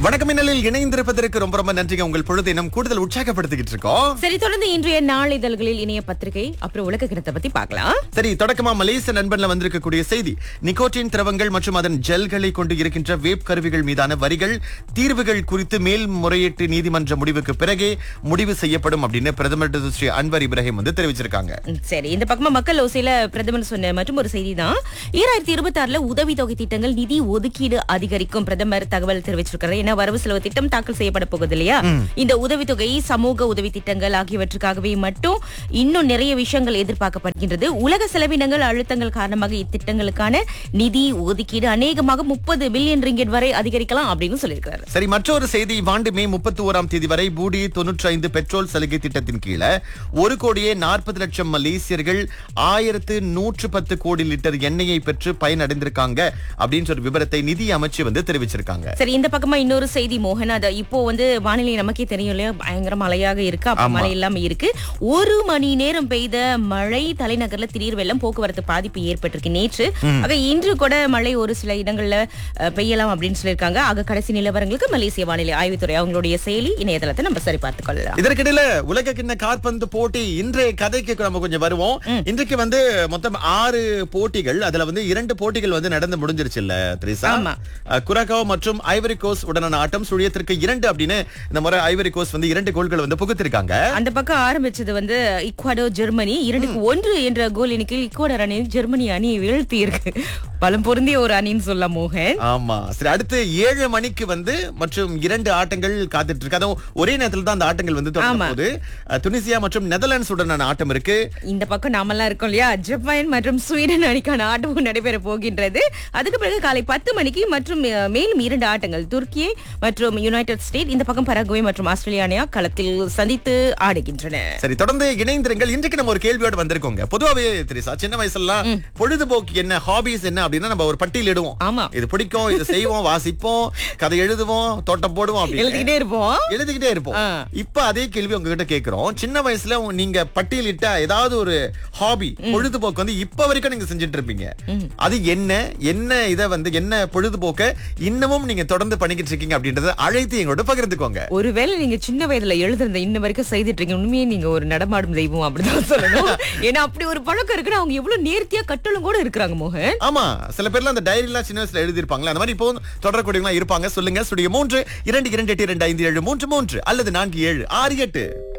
வணக்கம் மின்னலில் இணைந்திருப்பதற்கு ரொம்ப ரொம்ப நன்றிங்க உங்கள் பொழுது இன்னும் கூடுதல் உற்சாகப்படுத்திக்கிட்டு இருக்கோம் சரி தொடர்ந்து இன்றைய நாளிதழ்களில் இணைய பத்திரிகை அப்புறம் உலக கிணத்தை பத்தி பார்க்கலாம் சரி தொடக்கமா மலேசிய நண்பன்ல வந்திருக்கக்கூடிய செய்தி நிக்கோட்டின் திரவங்கள் மற்றும் அதன் ஜெல்களை கொண்டு இருக்கின்ற வேப் கருவிகள் மீதான வரிகள் தீர்வுகள் குறித்து மேல்முறையீட்டு நீதிமன்ற முடிவுக்கு பிறகே முடிவு செய்யப்படும் அப்படின்னு பிரதமர் திரு ஸ்ரீ அன்வர் இப்ராஹிம் வந்து தெரிவிச்சிருக்காங்க ம், சரி இந்த பக்கமா மக்கள் ஓசையில பிரதமர் சொன்ன மற்றும் ஒரு செய்தி தான் ஈராயிரத்தி இருபத்தி ஆறுல உதவித்தொகை திட்டங்கள் நிதி ஒதுக்கீடு அதிகரிக்கும் பிரதமர் தகவல் தெரிவிச்சிருக்காரு ஏன்னா வரவு செலவு திட்டம் தாக்கல் செய்யப்பட போகுது இல்லையா இந்த உதவித்தொகை சமூக உதவி திட்டங்கள் ஆகியவற்றுக்காகவே மட்டும் இன்னும் நிறைய விஷயங்கள் எதிர்பார்க்கப்படுகின்றது உலக செலவினங்கள் அழுத்தங்கள் காரணமாக இத்திட்டங்களுக்கான நிதி ஒதுக்கீடு அநேகமாக முப்பது பில்லியன் ரிங்கெட் வரை அதிகரிக்கலாம் அப்படின்னு சொல்லியிருக்காரு சரி மற்றொரு செய்தி இவ்வாண்டு மே முப்பத்தி ஓராம் தேதி வரை பூடி தொன்னூற்றி ஐந்து பெட்ரோல் சலுகை திட்டத்தின் கீழே ஒரு கோடியே நாற்பது லட்சம் மலேசியர்கள் ஆயிரத்து நூற்று பத்து கோடி லிட்டர் எண்ணெயை பெற்று பயனடைந்திருக்காங்க அப்படின்னு ஒரு விவரத்தை நிதி அமைச்சு வந்து தெரிவிச்சிருக்காங்க சரி இந்த பக்கமா இன்னொரு செய்தி மோகன் அது இப்போ வந்து வானிலை நமக்கே தெரியும் இல்லையா பயங்கர மழையாக இருக்கு அப்ப ஆமா. மழை இல்லாம இருக்கு ஒரு மணி நேரம் பெய்த மழை தலைநகர்ல திடீர் வெள்ளம் போக்குவரத்து பாதிப்பு ஏற்பட்டிருக்கு நேற்று ஆக இன்று கூட மழை ஒரு சில இடங்கள்ல அஹ், பெய்யலாம் அப்படின்னு சொல்லியிருக்காங்க ஆக கடைசி நிலவரங்களுக்கு மலேசிய வானிலை ஆய்வுத்துறை அவங்களுடைய செயலி இணையதளத்தை நம்ம சரி பார்த்துக் கொள்ளலாம் இதற்கிடையில உலக கிண்ண காற்பந்து போட்டி இன்றைய கதைக்கு நம்ம கொஞ்சம் வருவோம் இன்றைக்கு வந்து மொத்தம் ஆறு போட்டிகள் அதுல வந்து இரண்டு போட்டிகள் வந்து நடந்து முடிஞ்சிருச்சு இல்ல திரிசா ஆமா. குரகோ மற்றும் ஐவரி கோஸ் உடனான ஆட்டம் சுழியத்திற்கு இரண்டு அப்படின்னு இந்த முறை ஐவரி கோஸ் வந்து இரண்டு கோல்கள் வந்து புகுத்திருக்காங்க அந்த பக்கம் ஆரம்பிச்சது வந்து இக்வாடோ ஜெர்மனி இரண்டுக்கு ஒன்று என்ற கோல் எண்ணிக்கையில் இக்வாடர் அணி ஜெர்மனி அணியை வீழ்த்தி இருக்கு பலம் பொருந்திய ஒரு அணின்னு சொல்லலாம் மோகன் ஆமா சரி அடுத்து ஏழு மணிக்கு வந்து மற்றும் இரண்டு ஆட்டங்கள் காத்துட்டு இருக்கு அதுவும் ஒரே நேரத்துல தான் அந்த ஆட்டங்கள் வந்து தொடங்க ஆமா. போகுது அஹ், துனிசியா மற்றும் நெதர்லாண்ட்ஸ் உடனான ஆட்டம் இருக்கு இந்த பக்கம் நாமெல்லாம் இருக்கோம் இல்லையா ஜப்பான் மற்றும் ஸ்வீடன் அணிக்கான ஆட்டமும் நடைபெற போகின்றது அதுக்கு பிறகு காலை பத்து மணிக்கு மற்றும் அஹ், மேலும் இரண்டு ஆட்டங்கள் துருக்கி மற்றும் யுனைடெட் ஸ்டேட் இந்த பக்கம் பரகுவே மற்றும் ஆஸ்திரேலியா அணியா களத்தில் சந்தித்து ஆடுகின்றன சரி தொடர்ந்து இணைந்திருங்கள் இன்றைக்கு நம்ம ஒரு கேள்வியோட வந்திருக்கோங்க பொதுவாவே தெரியுசா சின்ன வயசுலாம் பொழுதுபோக்கு என்ன ஹாபிஸ் என்ன அப்படின்னா நம்ம ஒரு பட்டியலிடுவோம் ஆமா. இது பிடிக்கும் இது செய்வோம் வாசிப்போம் கதை எழுதுவோம் தோட்டம் போடுவோம் அப்படின்னு எழுதிக்கிட்டே இருப்போம் எழுதிக்கிட்டே இருப்போம் ஆ. இப்ப அதே கேள்வி உங்ககிட்ட கேக்குறோம் சின்ன வயசுல உங்க- நீங்க பட்டியலிட்ட ஏதாவது ஒரு ஹாபி பொழுதுபோக்கு வந்து இப்ப வரைக்கும் நீங்க செஞ்சுட்டு இருப்பீங்க அது என்ன என்ன இத வந்து என்ன பொழுதுபோக்க இன்னமும் நீங்க தொடர்ந்து பண்ணிக்கிட்டு இருக்கீங்க அப்படின்றத அழைத்து எங்களோட பகிர்ந்துக்கோங்க ஒருவேளை நீங்க சின்ன வயதுல எழுதுறத இன்ன வரைக்கும் செய்துட்டு இருக்கீங்க உண்மையே நீங்க ஒரு நடமாடும் தெய்வம் அப்படிதான் சொல்லணும் ஏன்னா அப்படி ஒரு பழக்கம் இருக்குன்னா அவங்க எவ்வளவு நேர்த்தியா கட்டலும் கூட இருக்கிறாங்க மோகன் ஆமா சில பேர்லாம் அந்த டைரி எல்லாம் சின்ன வயசுல எழுதி இருப்பாங்களா அந்த மாதிரி இப்போ தொடரக்கூடியவங்களா இருப்பாங்க சொல்லுங்க ஸ்டுடியோ மூன்று இரண்டு இரண்டு எட்டு இரண்டு ஐந்து ஏழு மூன்று மூன்று அல்லது நான்கு ஏழு ஆறு எட்டு